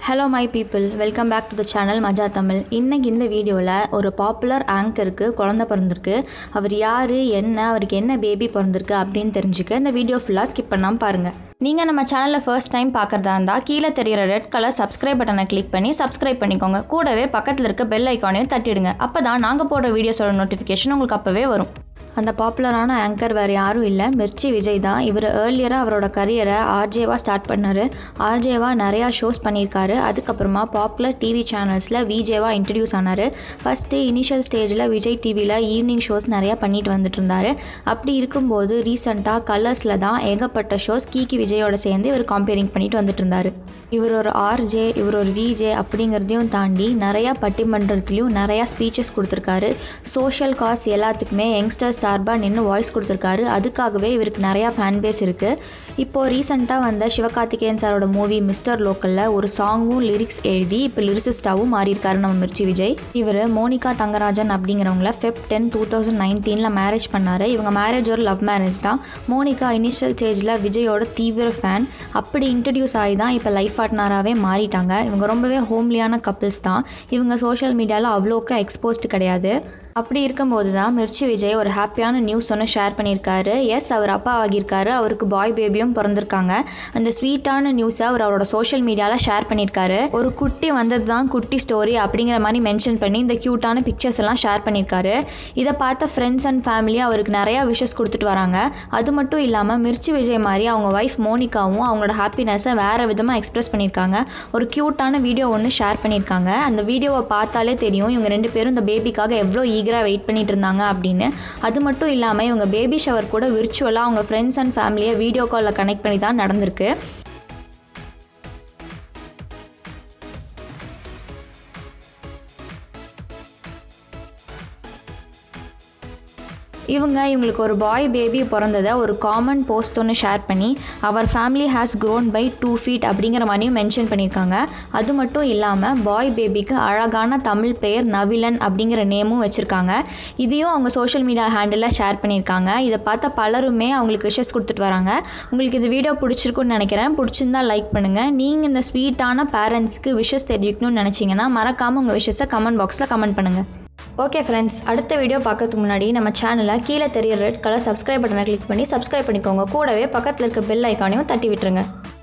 hello my people welcome back to the channel Maja Tamil இன்னைக்கு இந்த வீடியோவில் ஒரு பாப்புலர் ஆங்கருக்கு குழந்த பிறந்திருக்கு அவர் யார் என்ன அவருக்கு என்ன பேபி பிறந்திருக்கு அப்படின்னு தெரிஞ்சுக்க இந்த வீடியோ ஃபுல்லாக ஸ்கிப் பண்ணாமல் பாருங்கள் நீங்கள் நம்ம சேனலில் ஃபர்ஸ்ட் டைம் பார்க்குறதா இருந்தால் கீழே தெரிகிற ரெட் கலர் சப்ஸ்கிரைப் பட்டனை கிளிக் பண்ணி சப்ஸ்கிரைப் பண்ணிக்கோங்க கூடவே பக்கத்தில் இருக்க பெல் ஐக்கானையும் தட்டிடுங்க அப்போ தான் நாங்கள் போடுற வீடியோஸோட நோட்டிஃபிகேஷன் உங்களுக்கு அப்போவே வரும் அந்த பாப்புலரான ஆங்கர் வேறு யாரும் இல்லை மிர்ச்சி விஜய் தான் இவர் ஏர்லியராக அவரோட கரியரை ஆர்ஜேவாக ஸ்டார்ட் பண்ணார் ஆர்ஜேவாக நிறையா ஷோஸ் பண்ணியிருக்காரு அதுக்கப்புறமா பாப்புலர் டிவி சேனல்ஸில் விஜேவாக இன்ட்ரடியூஸ் ஆனார் ஃபஸ்ட்டு இனிஷியல் ஸ்டேஜில் விஜய் டிவியில் ஈவினிங் ஷோஸ் நிறையா பண்ணிட்டு வந்துட்டு இருந்தார் அப்படி இருக்கும்போது ரீசெண்டாக கலர்ஸில் தான் ஏகப்பட்ட ஷோஸ் கீகி விஜயோட சேர்ந்து இவர் காம்பேரிங் பண்ணிட்டு வந்துட்டு இருந்தார் இவர் ஒரு ஆர்ஜே இவர் ஒரு விஜே அப்படிங்கிறதையும் தாண்டி நிறையா பட்டிமன்றத்துலேயும் நிறையா ஸ்பீச்சஸ் கொடுத்துருக்காரு சோஷியல் காஸ் எல்லாத்துக்குமே யங்ஸ்டர்ஸ் சார்பாக நின்று வாய்ஸ் கொடுத்துருக்காரு அதுக்காகவே இவருக்கு நிறையா ஃபேன் பேஸ் இருக்குது இப்போது ரீசெண்டாக வந்த சிவகார்த்திகேயன் சாரோட மூவி மிஸ்டர் லோக்கலில் ஒரு சாங்கும் லிரிக்ஸ் எழுதி இப்போ லிரிசிஸ்டாகவும் மாறியிருக்காரு நம்ம மிர்ச்சி விஜய் இவர் மோனிகா தங்கராஜன் அப்படிங்கிறவங்கள ஃபெப் டென் டூ தௌசண்ட் நைன்டீனில் மேரேஜ் பண்ணார் இவங்க மேரேஜ் ஒரு லவ் மேரேஜ் தான் மோனிகா இனிஷியல் ஸ்டேஜில் விஜயோட தீவிர ஃபேன் அப்படி இன்ட்ரடியூஸ் ஆகி தான் இப்போ லைஃப் பார்ட்னராகவே மாறிட்டாங்க இவங்க ரொம்பவே ஹோம்லியான கப்பிள்ஸ் தான் இவங்க சோஷியல் மீடியாவில் அவ்வளோக்கு எக்ஸ்போஸ்டு கிடையாது அப்படி இருக்கும்போது தான் மிர்ச்சி விஜய் ஒரு ஹாப்பியான நியூஸ் ஒன்று ஷேர் பண்ணியிருக்காரு எஸ் அவர் அப்பா ஆகியிருக்காரு அவருக்கு பாய் பேபியும் பிறந்திருக்காங்க அந்த ஸ்வீட்டான நியூஸை அவர் அவரோட சோஷியல் மீடியாவில் ஷேர் பண்ணியிருக்காரு ஒரு குட்டி வந்தது தான் குட்டி ஸ்டோரி அப்படிங்கிற மாதிரி மென்ஷன் பண்ணி இந்த க்யூட்டான பிக்சர்ஸ் எல்லாம் ஷேர் பண்ணியிருக்காரு இதை பார்த்த ஃப்ரெண்ட்ஸ் அண்ட் ஃபேமிலி அவருக்கு நிறையா விஷஸ் கொடுத்துட்டு வராங்க அது மட்டும் இல்லாமல் மிர்ச்சி விஜய் மாதிரி அவங்க ஒய்ஃப் மோனிகாவும் அவங்களோட ஹாப்பினஸை வேறு விதமாக எக்ஸ்பிரஸ் பண்ணியிருக்காங்க ஒரு க்யூட்டான வீடியோ ஒன்று ஷேர் பண்ணியிருக்காங்க அந்த வீடியோவை பார்த்தாலே தெரியும் இவங்க ரெண்டு பேரும் இந்த பேபிக்காக எவ்வளோ ஈகராக வெயிட் பண்ணிட்டு இருந்தாங்க அப்படின்னு அது மட்டும் இல்லாமல் இவங்க பேபி ஷவர் கூட விர்ச்சுவலாக அவங்க ஃப்ரெண்ட்ஸ் அண்ட் ஃபேமிலியை வீடியோ காலில் கனெக்ட் பண்ணி தான் நடந்திருக்கு இவங்க இவங்களுக்கு ஒரு பாய் பேபி பிறந்ததை ஒரு காமன் போஸ்ட் ஒன்று ஷேர் பண்ணி அவர் family has grown by two feet அப்படிங்கிற மாதிரியும் மென்ஷன் பண்ணியிருக்காங்க அது மட்டும் இல்லாமல் பாய் பேபிக்கு அழகான தமிழ் பெயர் நவிலன் அப்படிங்கிற நேமும் வச்சுருக்காங்க இதையும் அவங்க சோஷியல் மீடியா ஹேண்டிலில் ஷேர் பண்ணியிருக்காங்க இதை பார்த்த பலருமே அவங்களுக்கு விஷஸ் கொடுத்துட்டு வராங்க உங்களுக்கு இந்த வீடியோ பிடிச்சிருக்குன்னு நினைக்கிறேன் பிடிச்சிருந்தா லைக் பண்ணுங்கள் நீங்கள் இந்த ஸ்வீட்டான பேரண்ட்ஸ்க்கு விஷஸ் தெரிவிக்கணும்னு நினச்சிங்கன்னா மறக்காமல் உங்கள் விஷஸை கமெண்ட் பாக்ஸில் கமெண்ட் பண்ணுங்கள் ஓகே ஃப்ரெண்ட்ஸ் அடுத்த வீடியோ பார்க்கறதுக்கு முன்னாடி நம்ம சேனலை கீழே தெரிய ரெட் கலர் சப்ஸ்கிரைப் பட்டனை கிளிக் பண்ணி சப்ஸ்கிரைப் பண்ணிக்கோங்க கூடவே பக்கத்தில் இருக்க பெல் ஐக்கானையும் தட்டி விட்டுருங்க